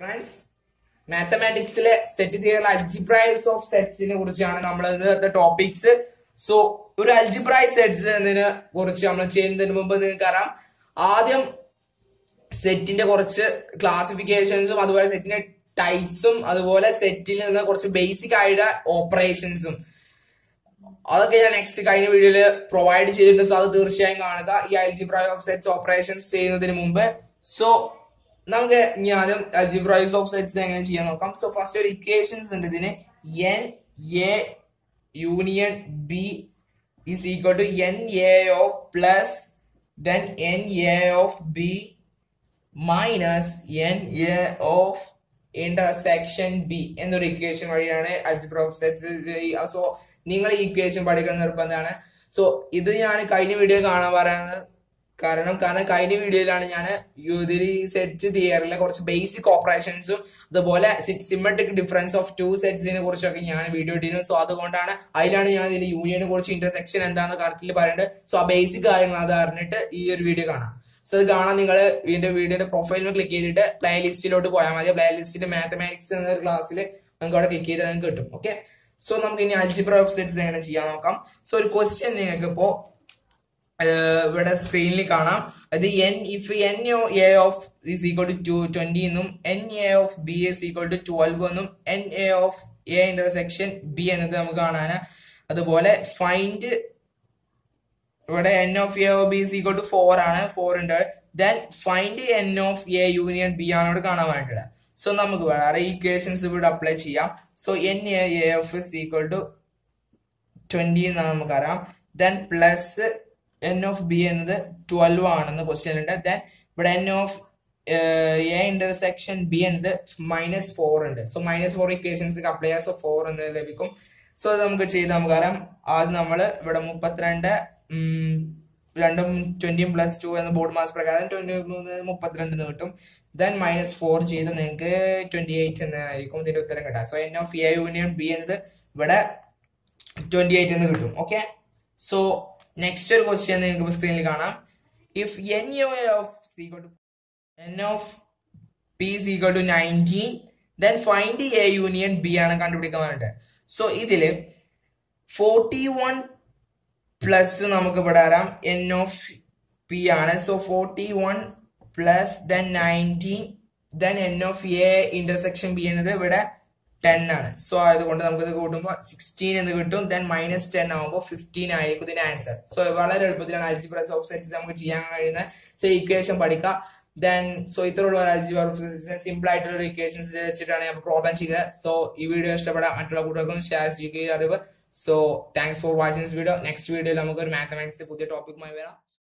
friends മാത്തമാറ്റിക്സിലെ set theory algebras of സെറ്റ്സിനെ കുറിച്ചാണ് നമ്മൾ ഇന്നത്തെ ടോപ്പിക്സ് സോ ഒരു അൽജിബ്രൈ സെറ്റ്സ് എന്നതിനെ കുറിച്ച് നമ്മൾ ചെയ്യുന്നതിന് മുമ്പ് നിങ്ങൾക്ക് അറിയാം ആദ്യം സെറ്റിന്റെ കുറച്ച് ക്ലാസിഫിക്കേഷൻസും അതുപോലെ സെറ്റിന്റെ ടൈപ്സും അതുപോലെ സെറ്റിൽ നിന്ന് കുറച്ച് ബേസിക് ആയിട്ട് ഓപ്പറേഷൻസും അതൊക്കെ ഞാൻ നെക്സ്റ്റ് കഴിഞ്ഞ വീഡിയോയിൽ പ്രൊവൈഡ് ചെയ്തിട്ടുണ്ട് സോ അത് തീർച്ചയായും കാണുക ഈ അൽജിബ്രൈ ഓഫ് സെറ്റ്സ് ഓപ്പറേഷൻസ് ചെയ്യുന്നതിന് മുമ്പ് സോ നമുക്ക് ഞാനും അൽജിബ്രൈസ് ഓഫ് സെറ്റ്സ് എങ്ങനെ ചെയ്യാൻ നോക്കാം സോ ഫസ്റ്റ് ഒരു ഇക്വേഷൻസ് ഉണ്ട് ഇതിന് n A union B is equal to n A of plus then n A of B minus n A of intersection B എന്നൊരു ഇക്വേഷൻ വഴിയാണ് അൽജിബ്ര ഓഫ് സെറ്റ്സ് സോ നിങ്ങൾ ഈ ഇക്വേഷൻ പഠിക്കുന്ന നിർബന്ധമാണ് so ഇത് ഞാൻ കഴിഞ്ഞ വീഡിയോ കാണാൻ പറയുന്നത് കാരണം കാരണം കഴിഞ്ഞ വീഡിയോയിലാണ് ഞാൻ ഇതിൽ സെറ്റ് തിയറിലെ കുറച്ച് ബേസിക് ഓപ്പറേഷൻസും അതുപോലെ സിമെട്രിക് ഡിഫറൻസ് ഓഫ് ടു സെറ്റ്സിനെ കുറിച്ചൊക്കെ ഞാൻ വീഡിയോ ഇട്ടിരുന്നത് സോ അതുകൊണ്ടാണ് അതിലാണ് ഞാൻ ഇതിൽ യൂണിയനെ കുറിച്ച് ഇന്റർസെക്ഷൻ എന്താണെന്ന് കറക്റ്റിൽ പറയുന്നത് സോ ആ ബേസിക് കാര്യങ്ങൾ അത് അറിഞ്ഞിട്ട് ഈ ഒരു വീഡിയോ കാണാം സോ അത് കാണാൻ നിങ്ങൾ ഇതിന്റെ വീഡിയോന്റെ പ്രൊഫൈലിൽ ക്ലിക്ക് ചെയ്തിട്ട് പ്ലേ ലിസ്റ്റിലോട്ട് പോയാൽ മതി പ്ലേ ലിസ്റ്റിന്റെ മാത്തമാറ്റിക്സ് എന്ന ക്ലാസ്സിൽ നമുക്ക് അവിടെ ക്ലിക്ക് ചെയ്താൽ നിങ്ങൾക്ക് കിട്ടും ഓക്കെ സോ നമുക്ക് ഇനി അൽജിബ്ര ഓഫ് സെറ്റ്സ് എങ്ങനെ ചെയ്യാൻ നോക്കാം സോ ഒരു ക്വസ്റ്റ്യൻ നിങ്ങൾക്ക് ഇപ്പോ ഇവിടെ സ്ക്രീനിൽ കാണാം അത് n if n A of is equal to to twenty എന്നും n A of B is equal to twelve എന്നും n A of A intersection B എന്നത് നമുക്ക് കാണാൻ അതുപോലെ ഫൈൻഡ് ഇവിടെ n of A of B is equal to four ആണ് four ഉണ്ട് then find n of A union B ആണ് ഇവിടെ കാണാൻ വേണ്ടിയിട്ട് സോ നമുക്ക് വേറെ ഈക്വേഷൻസ് ഇവിടെ അപ്ലൈ ചെയ്യാം so n A A of is equal to twenty എന്നാണ് നമുക്കറിയാം then plus n of B എന്നത് ട്വൽവ് ആണെന്ന് ക്വസ്റ്റ്യൻ ഉണ്ട് ദെൻ ഇവിടെ n of A intersection B എന്നത് മൈനസ് ഫോർ ഉണ്ട് so minus four equations apply ചെയ്യാം സോ ഫോർ എന്ന് ലഭിക്കും സോ അത് നമുക്ക് ചെയ്ത് നമുക്കറിയാം ആദ്യം നമ്മൾ ഇവിടെ മുപ്പത്തിരണ്ട് രണ്ടും ട്വന്റിയും പ്ലസ് ടു എന്ന ബോർഡ് മാസ് പ്രകാരം ട്വന്റി മൂന്ന് മുപ്പത്തിരണ്ട് എന്ന് കിട്ടും ദെൻ മൈനസ് ഫോർ ചെയ്ത് നിങ്ങൾക്ക് ട്വന്റി എയ്റ്റ് എന്നായിരിക്കും ഇതിന്റെ ഉത്തരം കിട്ടാം so n of A union B എന്നത് ഇവിടെ ട്വന്റി എയ്റ്റ് എന്ന് കിട്ടും ഓക്കെ സോ നെക്സ്റ്റ് ഒരു ക്വസ്റ്റ്യൻ നിങ്ങൾക്ക് സ്ക്രീനിൽ കാണാം if n U of is equal to n of P is equal to nineteen then find A union B ആണ് കണ്ടുപിടിക്കാൻ വേണ്ടിട്ട് സോ ഇതില് ഫോർട്ടി വൺ പ്ലസ് നമുക്ക് ഇവിടെ വരാം എൻ ഓഫ് പി ആണ് so forty one plus then nineteen then n of A intersection B എന്നത് ഇവിടെ ടെൻ ആണ് സോ അതുകൊണ്ട് നമുക്ക് ഇത് കൂട്ടുമ്പോൾ സിക്സ്റ്റീൻ എന്ന് കിട്ടും ദെൻ മൈനസ് ടെൻ ആകുമ്പോൾ ഫിഫ്റ്റീൻ ആയിരിക്കും ഇതിന്റെ ആൻസർ സോ വളരെ എളുപ്പത്തിലാണ് അൽജിബ്രസ് ഓഫ് സെറ്റ്സ് നമുക്ക് ചെയ്യാൻ കഴിയുന്നത് സോ ഇക്വേഷൻ പഠിക്കുക ദെൻ സോ ഇത്തരമുള്ള ഒരു അൽജിബ്ര ഓഫ് സെറ്റ്സ് സിമ്പിൾ ആയിട്ടുള്ള ഒരു ഇക്വേഷൻസ് വെച്ചിട്ടാണ് ഞാൻ പ്രോബ്ലം ചെയ്തത് സോ ഈ വീഡിയോ ഇഷ്ടപ്പെടാൻ മറ്റുള്ള കൂട്ടുകാർക്കും ഷെയർ ചെയ്യുക അറിവ് so thanks for watching this video next വീഡിയോയിൽ നമുക്ക് ഒരു മാത്തമാറ്റിക്സ് പുതിയ ടോപ്പിക്കുമായി വരാം